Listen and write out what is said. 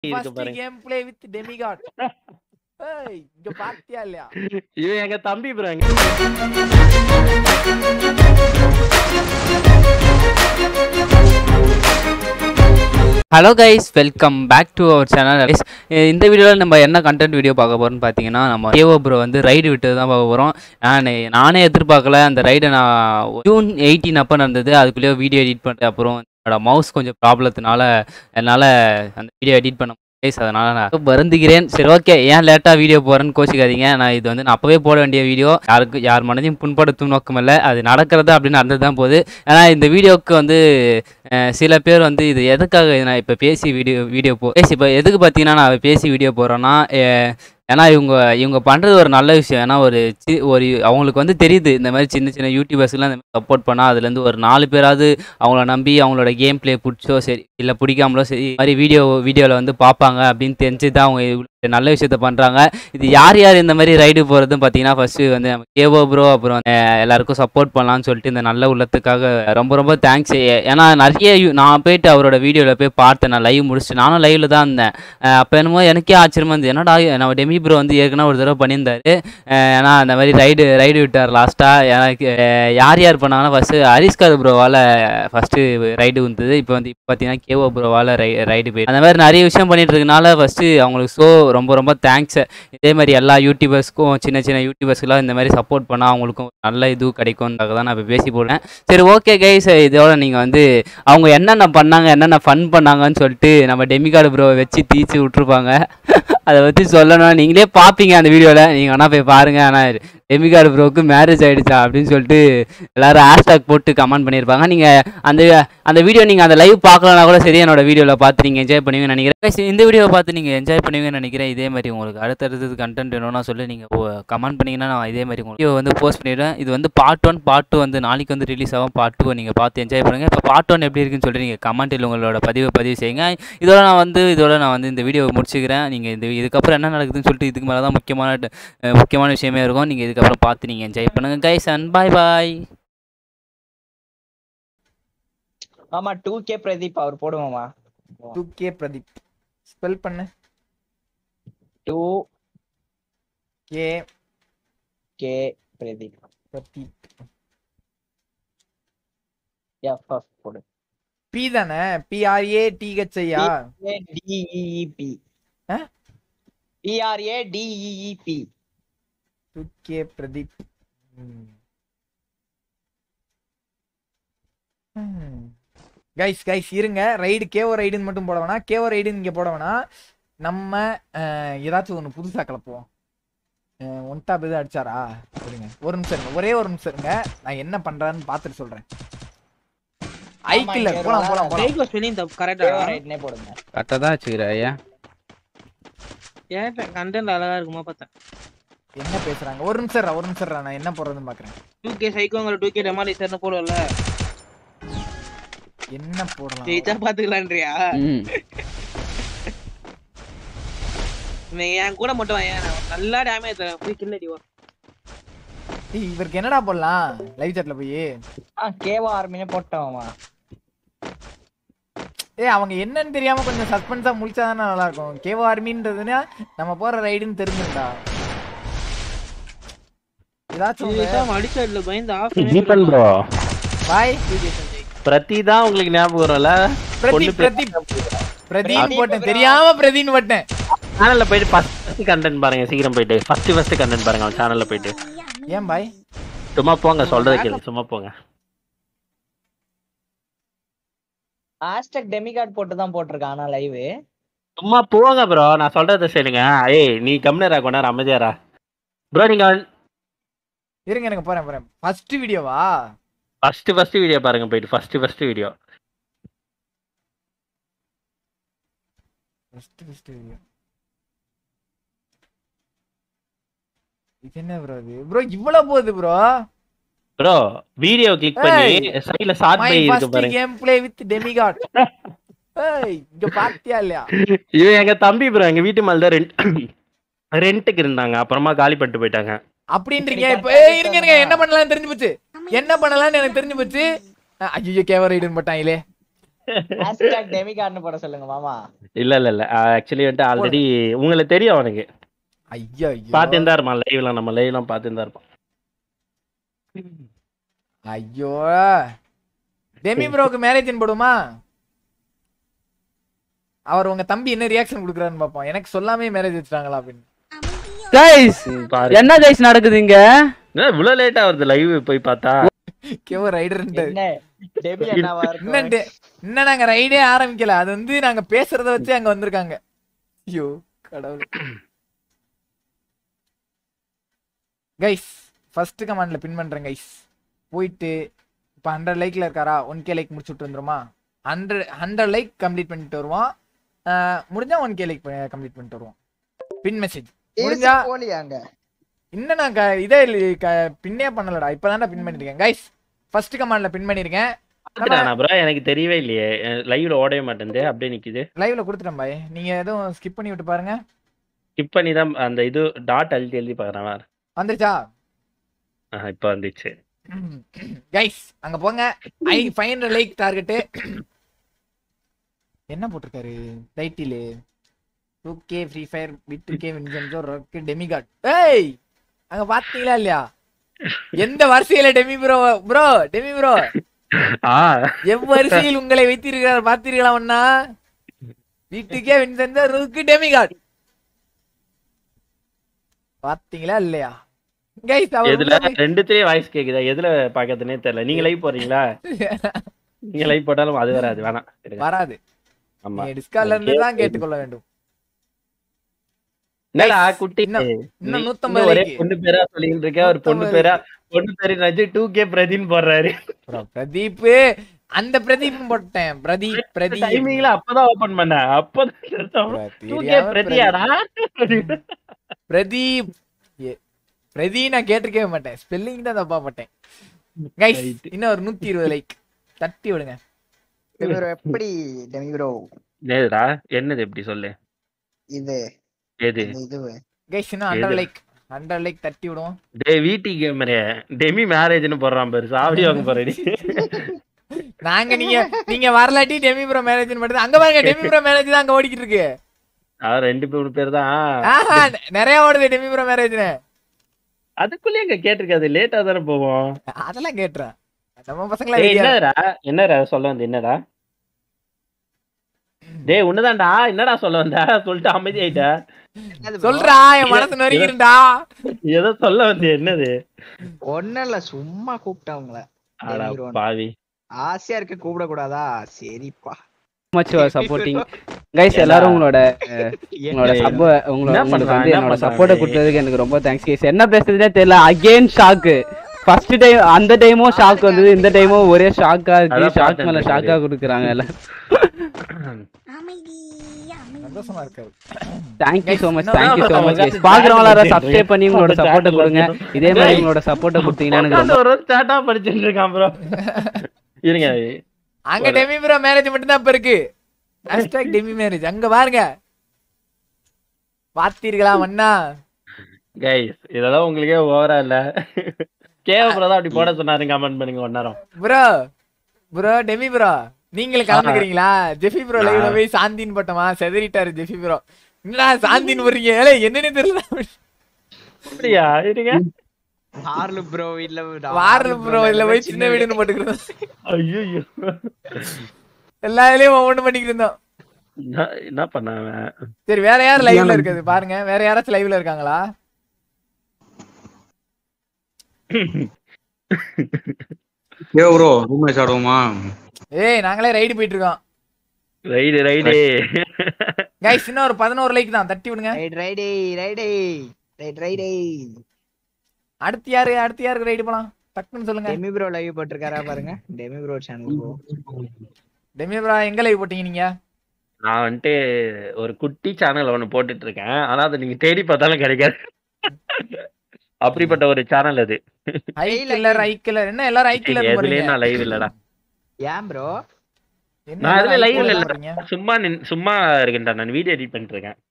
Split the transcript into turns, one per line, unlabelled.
இருக்கு
ஃபர்ஸ்ட்
பாருங்க
game play with Demigod ஏய் இங்க பாத்தியா இல்லையா
இவன் எங்க தம்பி bro
hello guys welcome back to our channel guys இந்த வீடியோவில் நம்ம என்ன கண்டென்ட் வீடியோ பார்க்க போகிறோம்னு பார்த்தீங்கன்னா நம்ம கேவோ ப்ரோ வந்து ரைடு விட்டு தான் பார்க்க போகிறோம் நான் நானே எதிர்பார்க்கல அந்த ரைடை நான் ஜூன் எயிட்டீன் அப்போ நடந்தது அதுக்குள்ளேயே வீடியோ எடிட் பண்ணுறேன் அப்புறம் என்னோட மவுஸ் கொஞ்சம் ப்ராப்ளத்தினால என்னால் அந்த வீடியோ எடிட் பண்ண கைஸ் அதனால் நான் வருந்துகிறேன் சரி ஓகே ஏன் லேட்டாக வீடியோ போகிறேன்னு கோச்சிக்காதீங்க நான் இது வந்து நான் அப்போவே போட வேண்டிய வீடியோ யாருக்கு யார் மனதையும் புண்படுத்தும் நோக்கம் இல்லை அது நடக்கிறது அப்படின்னு நடந்து தான் போகுது ஏன்னா இந்த வீடியோவுக்கு வந்து அஹ், சில பேர் வந்து இது எதுக்காக இது நான் இப்போ பேசி வீடியோ வீடியோ போ பேசி இப்போ எதுக்கு பார்த்தீங்கன்னா நான் பேசி வீடியோ போகிறேன்னா ஏன்னா இவங்க இவங்க பண்ணுறது ஒரு நல்ல விஷயம் ஏன்னா ஒரு சி ஒரு அவங்களுக்கு வந்து தெரியுது இந்த மாதிரி சின்ன சின்ன யூடியூபர்ஸ்லாம் இந்த மாதிரி சப்போர்ட் பண்ணால் அதுலேருந்து ஒரு நாலு பேராவது அவங்கள நம்பி அவங்களோட கேம் ப்ளே பிடிச்சோ சரி இல்லை பிடிக்காமலோ சரி இந்த மாதிரி வீடியோ வீடியோவில் வந்து பார்ப்பாங்க அப்படின்னு தெரிஞ்சு தான் அவங்க இவ்வளோ நல்ல விஷயத்த பண்ணுறாங்க இது யார் யார் இந்த மாதிரி ரைடு போகிறதுன்னு பார்த்தீங்கன்னா ஃபஸ்ட்டு வந்து நம்ம கேவோ ப்ரோ அப்புறம் அஹ், எல்லாருக்கும் சப்போர்ட் பண்ணலாம்னு சொல்லிட்டு இந்த நல்ல உள்ளத்துக்காக ரொம்ப ரொம்ப தேங்க்ஸ் ஏன்னா நிறைய யூ- நான் போயிட்டு அவரோட வீடியோவில் போய் பார்த்தேன் நான் லைவ் முடிச்சுட்டு நானும் லைவில் தான் இருந்தேன் அஹ், அப்போ என்னமோ எனக்கே ஆச்சரியமா இருந்தது என்னடா நம்ம டெமி ப்ரோ வந்து ஏற்கனவே ஒரு தடவை பண்ணியிருந்தாரு அஹ், ஏன்னா அந்த மாதிரி ரைடு ரைடு விட்டார் லாஸ்ட்டாக எனக்கு அஹ், யார் யார் பண்ணாங்கன்னா ஃபஸ்ட்டு ஹரிஸ்கார் ப்ரோவால் ஃபஸ்ட்டு ரைடு வந்தது இப்போ வந்து இப்போ பார்த்தீங்கன்னா கேவோ ப்ரோவால் ரை ரைடு போயிட்டு அந்த மாதிரி நிறைய விஷயம் பண்ணிட்டு இருக்கனால ஃபஸ்ட்டு அவங்களுக்கு ஸோ ரொம்ப ரொம்ப தேங்க்ஸ் இதே மாதிரி எல்லா யூடியூபர்ஸ்க்கும் சின்ன சின்ன யூடியூபர்ஸ்க்குலாம் இந்த மாதிரி சப்போர்ட் பண்ணால் அவங்களுக்கும் நல்ல இது கிடைக்கும்ன்றத தான் நான் இப்போ பேசி போடுறேன் சரி ஓகே கைஸ் இதோட நீங்கள் வந்து அவங்க என்னென்ன பண்ணாங்க என்னென்ன ஃபன் பண்ணாங்கன்னு சொல்லிட்டு நம்ம டெமிகார்டு ப்ரோவை வச்சு தீச்சு விட்ருப்பாங்க அதை பற்றி சொல்லணும் நீங்களே பார்ப்பீங்க அந்த வீடியோவில் நீங்கள் வேணால் போய் பாருங்கள் ஆனால் டெமிகார்டு ப்ரோவுக்கு மேரேஜ் ஆகிடுச்சா அப்படின்னு சொல்லிட்டு எல்லாரும் ஹேஷ்டாக் போட்டு கமெண்ட் பண்ணியிருப்பாங்க நீங்கள் அந்த அந்த வீடியோ நீங்கள் அந்த லைவ் பார்க்கலனா கூட சரி என்னோட வீடியோவில் பார்த்து நீங்கள் என்ஜாய் பண்ணுவீங்கன்னு நினைக்கிறேன் Guys, இந்த வீடியோவை பார்த்து நீங்கள் என்ஜாய் பண்ணுவீங்கன்னு நினைக்கிறேன் இதே மாதிரி உங்களுக்கு அடுத்தடுத்தது கண்டென்ட் வேணும்னா சொல்லி நீங்கள் கமெண்ட் பண்ணிங்கன்னா நான் இதே மாதிரி உங்களுக்கு வீடியோ வந்து போஸ்ட் பண்ணிடுவேன் இது வந்து பார்ட் ஒன் பார்ட் டூ வந்து நாளைக்கு வந்து ரிலீஸ் ஆகும் பார்ட் டூ நீங்கள் பார்த்து என்ஜாய் பண்ணுங்கள் இப்போ பார்ட் ஒன் எப்படி இருக்குன்னு சொல்லிட்டு நீங்கள் கமெண்ட்டில் உங்களோட பதிவை பதிவு செய்யுங்க இதோட நான் வந்து இதோட நான் வந்து இந்த வீடியோவை முடிச்சுக்கிறேன் நீங்கள் இந்த இதுக்கப்புறம் என்ன நடக்குதுன்னு சொல்லிட்டு இதுக்கு மேலே தான் முக்கியமான அஹ், முக்கியமான விஷயமே இருக்கும் நீங்கள் இதுக்கப்புறம் பார்த்து நீங்கள் என்ஜாய் பண்ணுங்கள் கைஸ் அண்ட் பாய் பாய்
ஆமா டூ கே பிரதீப் அவர் போடுவோமா
டூ கே பிரதீப் ஸ்பெல் பண்ணு
two
K
K Pradeep
Pradeep
F F போடு
பி தானே பிஆர்ஏ டிஹெச்ஐயா
டிஇஇபி
ஆ?
P R A D E E P
two K Pradeep guys guys இருங்க ரைடு கேஓ ரைடுன்னு மட்டும் போட வேணாம் கேஓ ரைடுன்னு இங்கே போட வேணாம் நம்ம அஹ், ஏதாச்சும் ஒன்று புதுசாக கலப்போம் ஒன் டாப் எதுவும் அடிச்சாரா இருங்க ஒரு நிமிஷம் இருங்க ஒரே ஒரு நிமிஷம் இருங்க நான் என்ன பண்றான்னு பார்த்துட்டு சொல்றேன் ஐக்கில்
இங்க
போலாம் போலாம் போலாம்
டேக் ஸ்பெல்லிங் தப்பு கரெக்டா
ரைட்னே போடுங்க
கரெக்டாக தான் வச்சுக்கிறேன் ஐயா
ஏன் கண்டென்ட் அழகா இருக்குமா பார்த்தேன்
என்ன பேசுறாங்க ஒரு நிமிஷம் இருடா, ஒரு நிமிஷம் இருடா, நான் என்ன போடுறதுன்னு பாக்குறேன்
டூ கே சைக்கோங்கிற டூ கே டெமாலிசர்னு போடுவல
என்ன போடலாம்
ஜெயிச்சா பாத்துக்கலான்றியா
ம்
நீ என் கூட மட்டும் வாயேன். நான் நல்லா டேமேஜ் தரேன் போய் கில்லடி வா
ஏய், இவருக்கு என்னடா போடலாம் லைவ் சாட்ல போய்
ஆ கேவா ஆர்மினே போட்டோமா
ஏய் அவங்க என்னன்னு தெரியாம கொஞ்சம் சஸ்பென்ஸா முடிச்சாதானே நல்லா இருக்கும் கேவோ ஆர்மின்றதுன்னா நம்ம போற ரைடுன்னு தெரிஞ்சுண்டா ஏதாச்சும்
ஜெயிச்சா அடிச்சதுல பயந்து ஆஃப்
தீபன் ப்ரோ
பாய்
பிரதி தான் உங்களுக்கு ஞாபகம் வரும்ல
பிரதீப் பிரதீப் பிரதீப் போட்டேன் தெரியாம பிரதீன் போட்டேன்
சேனல்ல போயிட்டு ஃபர்ஸ்ட் கண்டென்ட் பாருங்க சீக்கிரம் போயிட்டு ஃபர்ஸ்ட் ஃபர்ஸ்ட் கண்டென்ட் பாருங்க அவன் சேனல்ல போயிட்டு
ஏன் பாய்
சும்மா போங்க சொல்றதை கேளு சும்மா போங்க
ஹேஷ்டாக் டெமிகார்ட் போட்டு தான் போட்டிருக்கான் ஆனா லைவ்
சும்மா போங்க ப்ரோ நான் சொல்றதை செய்யுங்க ஏய் நீ கம்னரா கொண்டாரு அமைதியாரா ப்ரோ நீங்க
இருங்க எனக்கு போறேன் போறேன் ஃபர்ஸ்ட் வீடியோவா
ஃபர்ஸ்ட் ஃபர்ஸ்ட் வீடியோ பாருங்க போயிட்டு first first video
first first video இது என்ன ப்ரோ இது ப்ரோ இவ்வளவு போகுது ப்ரோ
ப்ரோ வீடியோ கிளிக் பண்ணி சைடுல ஷார்ட்
மை
பை இருக்கு
ஃபர்ஸ்ட்
பாருங்க
கேம் ப்ளே வித் டெமிகாட் ஏய் இங்க பாத்தியா இல்லையா
இவன் எங்க தம்பி ப்ரோ எங்க வீட்டு மேல தான் ரெண்ட் ரெண்ட்டுக்கு இருந்தாங்க அப்புறமா காலி பண்ணிட்டு போயிட்டாங்க
அப்படின்றீங்க இப்ப ஏய் இருங்க இருங்க என்ன பண்ணலாம்னு தெரிஞ்சு போச்சு என்ன பண்ணலாம்னு எனக்கு தெரிஞ்சு போச்சு ஐயோ கேவ ரைடுன்னு போட்டாங்களே
ஹேஷ்டாக் டெமிகார்ட்னு போட சொல்லுங்க மாமா
இல்ல இல்ல இல்ல ஆக்சுவலி வந்துட்டு ஆல்ரெடி உங்களுக்கு தெரியும் அவனுக்கு
ஐயா ஐயோ
பார்த்துன்னு தான் இருப்பான் லைவ்ல நம்ம லைவ்லாம் பார்த்துன்னு தான் இருப்பான்
ஐயோ டெமி ப்ரோக்கு மேரேஜ் போடுமா அவர் உங்க தம்பி என்ன ரியாக்ஷன் கொடுக்குறாருன்னு பார்ப்போம் எனக்கு சொல்லாமே மேரேஜ் வச்சுட்டாங்களா அப்படின்னு
கைஸ்
ம், பாரு
என்ன கைஸ் நடக்குது இங்க
என்ன இவ்வளவு லேட்டா வருது லைவ் போய் பார்த்தா
கேவோ ரைடர்
என்ன டெமி என்னவா இருக்கும்
இன்னும் டே- இன்னும் நாங்க ரைடே ஆரம்பிக்கல அது வந்து நாங்க பேசுறத வச்சு அங்க வந்திருக்காங்க ஐயோ கடவுள் கைஸ் ஃபர்ஸ்ட் கமாண்ட்ல பின் பண்றேன் கைஸ் போயிட்டு இப்போ ஹண்ட்ரட் லைக்ல இருக்காரா ஒன் கே லைக் முடிச்சுட்டு வந்துருமா ஹண்ட்ரட் ஹண்ட்ரட் லைக் கம்ப்ளீட் பண்ணிட்டு வருவோம் அஹ், முடிஞ்சா ஒன் கே லைக் கம்ப்ளீட் பண்ணிட்டு வருவோம் பின் மெசேஜ் முடிஞ்சா
போலியாங்க
இன்னும் நான் க- இதே இல்ல- க- பின்னே பண்ணலடா இப்பதான்டா பின் பண்ணிருக்கேன் கைஸ் ஃபர்ஸ்ட் கமாண்ட்ல பின் பண்ணிருக்கேன்
பார்த்துட்டானா ப்ரோ எனக்கு தெரியவே இல்லையே லைவ்ல ஓடவே மாட்டேங்குது அப்படியே நிக்குது
லைவ்ல கொடுத்துட்டேன் பாய் நீங்க எதுவும் ஸ்கிப் பண்ணி விட்டு பாருங்க
ஸ்கிப் பண்ணி தான் அந்த இது டாட் அழுத்தி எழுதி பார்க்குறேன் வேற
வந்துருச்சா
இப்போ வந்துச்சு
கைஸ் அங்க போங்க I five hundred like target என்ன போட்டிருக்காரு title two K free fire விட்டு கே வின்சென்சோ ரொக்கு டெமிகாட் ஏய் அங்க பாத்தீங்களா இல்லையா எந்த வரிசையில Demi bro bro Demi bro
ஆ
எவ்வரிசையில் உங்களை வைத்திருக்கிறார் பார்த்தீர்களா அண்ணா வீட்டுக்கே வின்சென்சோ ரொக்கு டெமிகாட் பாத்தீங்களா இல்லையா கைஸ் அவர்
எதுல ரெண்டுத்திலயே வாய்ஸ் கேக்குதா எதுல பாக்கிறதுனே தெரியல நீங்க லைவ் போறீங்களா நீங்க லைவ் போட்டாலும் அது வராது வேணாம் இருங்க.
வராது
ஆமா
நீங்க டிஸ்கார்ட்ல இருந்து தான் கேட்டுக்கொள்ள வேண்டும்
என்னடா குட்டி
இன்னும்
நீ
இன்னும்
இன்னும்
நூத்தம்பது
ஒரே
like.
பொண்ணு பேரா சொல்லிட்டு இருக்க ஒரு பொண்ணு
நூத்தம்பது
பேரா பொண்ணு பேரு நஜி டூ கே பிரதின்னு போடுறாரு
அப்புறம் பிரதீப் அந்த பிரதீப் போட்டேன் பிரதீப் பிரதீப்
டைமிங்ல அப்பதான் ஓபன் பண்ண அப்பதான் டூ கே
தெரியாம
பிரதியாடா
பிரதீப் ஏ, பிரதி நான் கேட்டிருக்கவே மாட்டேன் ஸ்பெல்லிங் தான் தப்பா போட்டேன் கைஸ்
Right.
இன்னும் ஒரு நூத்தி இருபது லைக் தட்டி விடுங்க
டெமி ப்ரோ எப்படி டெமி ப்ரோ
ஏதுடா என்னது எப்படி சொல்லு
இது
எது
இந்த இது
கைஸ் இன்னும் ஹண்ட்ரட்
எது?
லைக் ஹண்ட்ரட் லைக் தட்டி விடுவோம்
டே வீட்டி கேமரே டெமி மேரேஜ்னு போடுறான் பாரு சாவடி வாங்க போறடி
நாங்க நீங்க நீங்க வரலாட்டி டெமி ப்ரோ மேரேஜ் மட்டும் அங்க பாருங்க டெமி ப்ரோ மேரேஜ் தான் அங்க ஓடிக்கிட்டு இருக்கு
அவர் ரெண்டு மூணு பேர் தான்
ஆஹா நிறைய ஓடுது டெமி ப்ரோ மேரேஜ்னு
அதுக்குள்ளே எங்க கேட்டிருக்காது லேட்டா தானே போவோம்
அதெல்லாம் கேட்டுறேன் நம்ம பசங்களா
டேய்,
ரெடியா
என்னடா என்னடா சொல்ல வந்து என்னடா டேய் உன்னதான்டா என்னடா சொல்ல வந்த சொல்லிட்டு அமைதி ஆயிட்ட
சொல்றா என் மனசு நொறுக்கிருந்தா
ஏதோ சொல்ல வந்து என்னது
ஒண்ணும் இல்ல சும்மா கூப்பிட்டவங்கள
அடா
டெமி ரோன்.
பாவி
ஆசையா இருக்க கூப்பிட கூடாதா சரிப்பா
மச் சப்போர்ட்டிங் கைஸ் எல்லாரும் உங்களோட உங்களோட
ஏய்,
சப்போ உங்களோட
என்ன
உங்களுக்கு
பண்றான்,
வந்து
என்ன
என்னோட
பண்றான்
சப்போர்ட்டை
டேய்?
கொடுத்ததுக்கு எனக்கு ரொம்ப தேங்க்ஸ் கைஸ் என்ன பேசுறதுனே தெரியல அகைன் ஷாக்கு ஃபர்ஸ்ட் டைம் அந்த டைமும் ஷாக் வந்தது இந்த டைமும் ஒரே ஷாக்கா இருக்கு
அதான்
ஷாக்
பார்த்தேன்
மேல
தெரியுது.
ஷாக்கா கொடுக்குறாங்க எல்லாம்
சந்தோஷமா இருக்காரு
thank you so much
Guys,
thank you so
நம்ம
மச்
guys
பாக்குறவங்களா
chat
சப்ஸ்கிரைப் பண்ணி உங்களோட
chat
சப்போர்ட்டை கொடுங்க இதே மாதிரி
டேய்.
உங்களோட சப்போர்ட்டை கொடுத்தீங்கன்னா எனக்கு
உட்கார்ந்து
ரொம்ப
ஒரு சாட்டா படிச்சுட்டு இருக்கான் ப்ரோ இருங்க
அங்க டெமி ப்ரோ மேரேஜ் மட்டும் தான் இப்ப இருக்கு ஹேஷ்டாக் டெமி மேரேஜ் அங்க பாருங்க பாத்தீர்களா மண்ணா
கைஸ் இதெல்லாம் உங்களுக்கே ஓவரா இல்ல கேவ ப்ரோ தான் அப்படி போட சொன்னாரு கமெண்ட் பண்ணுங்க ஒன் நேரம்
ப்ரோ ப்ரோ டெமி ப்ரோ நீங்களும் கலந்துக்கிறீங்களா ஜெஃபி ப்ரோ லைவ்ல போய் சாந்தின்னு போட்டோமா செதறிட்டாரு ஜெஃபி ப்ரோ என்னடா சாந்தின்னு போடுறீங்க ஏலே என்னன்னு தெரியல
அப்படியா இருங்க
வார்லு ப்ரோ இல்ல
வாரல் ப்ரோ இல்ல போய் சின்ன வீடுன்னு போட்டுக்கிறோம்
ஐயோ
எல்லா இதுலயும் ஒவ்வொன்று பண்ணிக்கிட்டு இருந்தோம்
என்ன பண்ணாங்க
சரி வேற யார் லைவ்ல இருக்குது பாருங்க வேற யாராச்சும் லைவ்ல இருக்காங்களா
ஏ ப்ரோ ரூம் மேட்ச் ஆடுவோமா
ஏய் நாங்களே ரைடு போயிட்டு இருக்கோம்
ரைடு ரைடு
கைஸ் இன்னும் ஒரு பதினோரு லைக் தான் தட்டி விடுங்க
ரைட் ரைடே ரைடே ரைட் ரைடே
அடுத்து யாரு அடுத்து யாருக்கு ரைடு போலாம் டக்குன்னு சொல்லுங்க
டெமி ப்ரோ லைவ் போட்டிருக்காரா பாருங்க டெமி ப்ரோ சேனல் போ
டெமி ப்ரோ எங்க லைவ் போட்டீங்க நீங்க
நான் வந்துட்டு ஒரு குட்டி சேனல் ஒண்ணு போட்டுட்டு இருக்கேன் ஆனா அதை நீங்க தேடி பார்த்தாலும் கிடைக்காது அப்படிப்பட்ட ஒரு சேனல் அது
ஹை கில்லர் ஹை கில்லர் என்ன எல்லாரும் ஹை கில்லர்
எதுலயும்
போறீங்க
நான் லைவ் இல்லடா
ஏன் ப்ரோ
என்ன
நான் அதுல
எல்லாரும்
லைவ்
high
இல்ல
killer போறீங்க?
சும்மா நின்- சும்மா இருக்கேன்டா நான் வீடியோ எடிட் பண்ணிட்டு இருக்கேன்